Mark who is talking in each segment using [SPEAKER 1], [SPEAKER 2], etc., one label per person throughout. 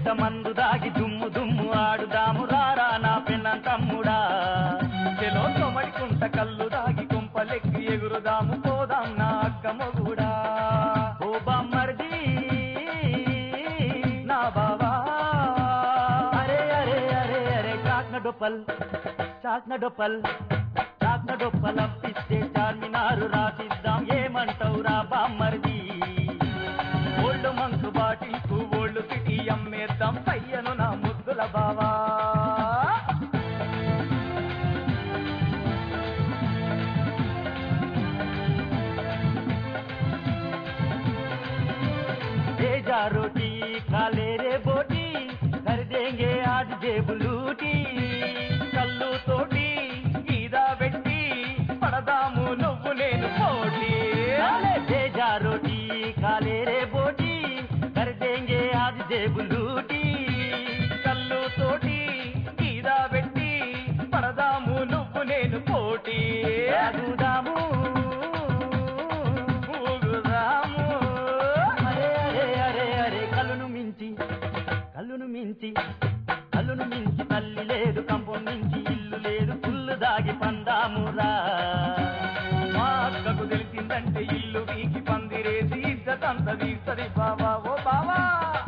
[SPEAKER 1] పేట మందు దాగి దుమ్ము దుమ్ము ఆడుదాము రారా నా పిల్ల తమ్ముడా చెలో తొమడికుంట కళ్ళు దాగి కుంపలెక్కి ఎగురుదాము పోదాం నా అక్క మొగుడా ఓ బామ్మర్ది నా బావా అరే అరే అరే అరే చాక్న డొప్పల్ చాక్న డొప్పల్ చాక్న డొప్పల్ అప్పిస్తే చార్మినారు రాసిద్దాం ఏమంటావు రా బామ్మర్ది ఓల్డ్ మంకు బాటిల్కు ఓల్డ్ సిటీ అమ్మేద్దాం పయ్యను నా ముద్దుల బావా भेजा रोटी काले रे बोटी कर देंगे आज जेब लूटी కళ్ళు తోటి గీదా పెట్టి పడదాము నువ్వు నేను పోటీ भेजा रोटी काले रे बोटी कर देंगे आज जेब लूटी కళ్ళు తోటి గీదా పెట్టి పడదాము నువ్వు నేను పోటీ అడుగుదాము ఊగుదాము అరే అరే అరే అరే కళ్ళును మించి కళ్ళును మించి కళ్ళును మించి తల్లి లేదు కంపం మించి ఇల్లు లేదు పుల్లు దాగి పందామురా మా అక్కకు తెలిసిందంటే ఇల్లు వీకి పందిరేసి ఇద్దతంత తీస్తది బావా ఓ బావా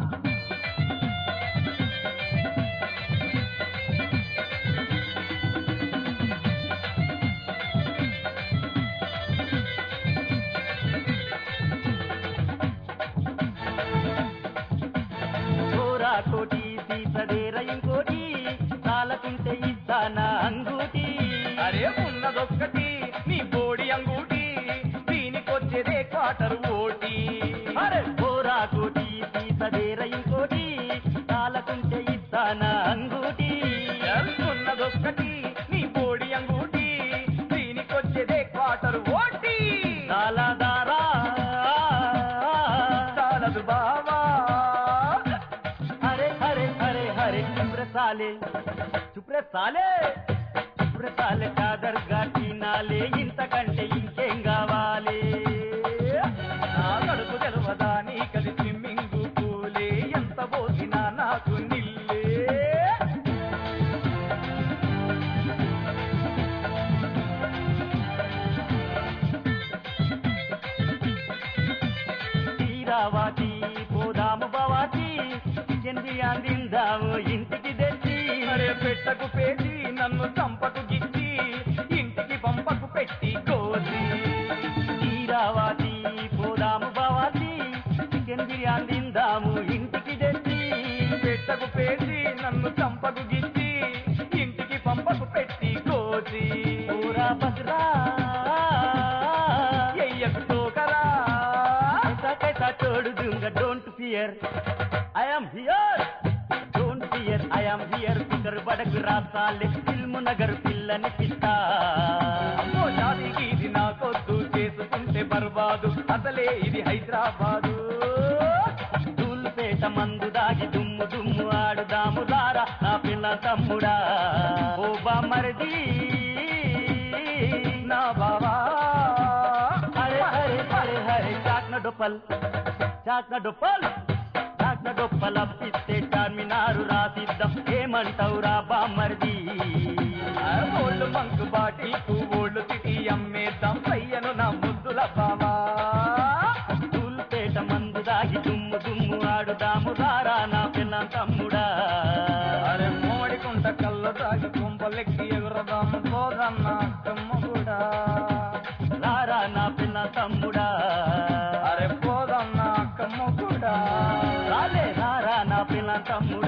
[SPEAKER 1] చోరా కోటి తీసదేర ఇంకోటి చాలకుంటే ఇస్తానా అంగూటి అరే ఉన్నదొక్కటి నీ బోడి అంగూటి దీనికొచ్చేదే క్వార్టర్ ఓటి అరే చోరా కోటి తీసదేర ఇంకోటి చాలకుంటే ఇస్తానా అంగూటి ఉన్నదొక్కటి నీ బోడి అంగూటి దీనికొచ్చేదే క్వార్టర్ ఓటి చాలా దారా చాలదు బావా హరే హరే హరే హరే చుప్ర సాలే చుప్ర సాలే చుప్ర సాలే చాదర్గా తినాలే ఇంతకంటే ఇంకేం కావాలి నా కడుపు తెలవదా నీ కది స్విమ్మింగ్ పూలే ఎంత పోసినా నాకు నిల్లే తీరావాతి పోదాము బవాతి చికెన్ బిర్యానీ తిందాము ఇంటికి తెచ్చి అరే పెట్టకు పేచి నన్ను చంపకు గిచ్చి ఇంటికి పంపకు పెట్టి కోసి తీరావాతి పోదాము బవాతి చికెన్ బిర్యానీ తిందాము ఇంటికి తెచ్చి పెట్టకు పేచి నన్ను చంపకు గిచ్చి ఇంటికి పంపకు పెట్టి కోసి పూరా బసరా ఎయ్యకు టోకరా कैसा कैसा छोड़ दूंगा don't fear I am here don't fear I am here ఫికర్ బడకు రాసాలే ఫిల్మ్ నగర్ పిల్లని పిస్తా అమ్మో జాతికి ఇది నాకొద్దు చేసుకుంటే బర్బాదు అసలే ఇది హైదరాబాదు దూల్పేట మందు దాగి దుమ్ము దుమ్ము ఆడుదాము దారా నా పిల్ల తమ్ముడా ఓ బామర్ది నా బావా హరే హరే హరే హరే చాక్న డొప్పల్ చాక్న డొప్పల్ చాక్న డొప్పల్ అప్పిస్తే చార్మినారు రాసిద్దాం ఏమంటావురా బామ్మర్ది ఓళ్ళు మంకు బాటిల్కు ఓళ్ళు సిటీ అమ్మేద్దాం పయ్యను నా ముద్దుల బావా తూల్పేట మందు దాగి దుమ్ము దుమ్ము ఆడుదాము రారా నా పిల్ల తమ్ముడా అరే మోడికుంట కళ్ళు తాగి కుంపలెక్కి ఎగురదాము పోదన్న కమ్మ కూడా రారా నా పిల్ల తమ్ముడా అరే పోదన్న కమ్మ కూడా రాలే రారా నా పిల్ల తమ్ముడా